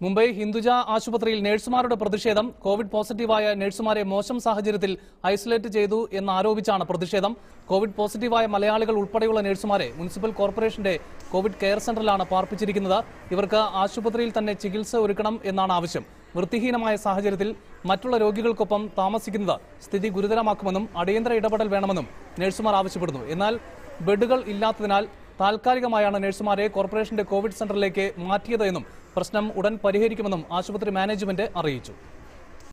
മുംബൈ ഹിന്ദുജ ആശുപത്രിയിൽ നഴ്സുമാരുടെ പ്രതിഷേധം കോവിഡ് പോസിറ്റീവായ നഴ്സുമാരെ മോശം സാഹചര്യത്തിൽ ഐസൊലേറ്റ് ചെയ്തു എന്നാരോപിച്ചാണ് പ്രതിഷേധം കോവിഡ് പോസിറ്റീവായ മലയാളികൾ ഉൾപ്പെടെയുള്ള നഴ്സുമാരെ മുനിസിപ്പൽ കോർപ്പറേഷന്റെ കോവിഡ് കെയർ സെന്ററിലാണ് പാർപ്പിച്ചിരിക്കുന്നത് ഇവർക്ക് ആശുപത്രിയിൽ തന്നെ ചികിത്സ ഒരുക്കണം എന്നാണ് ആവശ്യം വൃത്തിഹീനമായ സാഹചര്യത്തിൽ മറ്റുള്ള രോഗികൾക്കൊപ്പം താമസിക്കുന്നത് സ്ഥിതി ഗുരുതരമാക്കുമെന്നും അടിയന്തര ഇടപെടൽ വേണമെന്നും നഴ്സുമാർ ആവശ്യപ്പെടുന്നു എന്നാൽ ബെഡുകൾ ഇല്ലാത്തതിനാൽ താൽക്കാലികമായാണ് നഴ്സുമാരെ കോർപ്പറേഷന്റെ കോവിഡ് സെന്ററിലേക്ക് മാറ്റിയത് എന്നും പ്രശ്നം ഉടൻ പരിഹരിക്കുമെന്നും ആശുപത്രി മാനേജ്മെന്റ് അറിയിച്ചു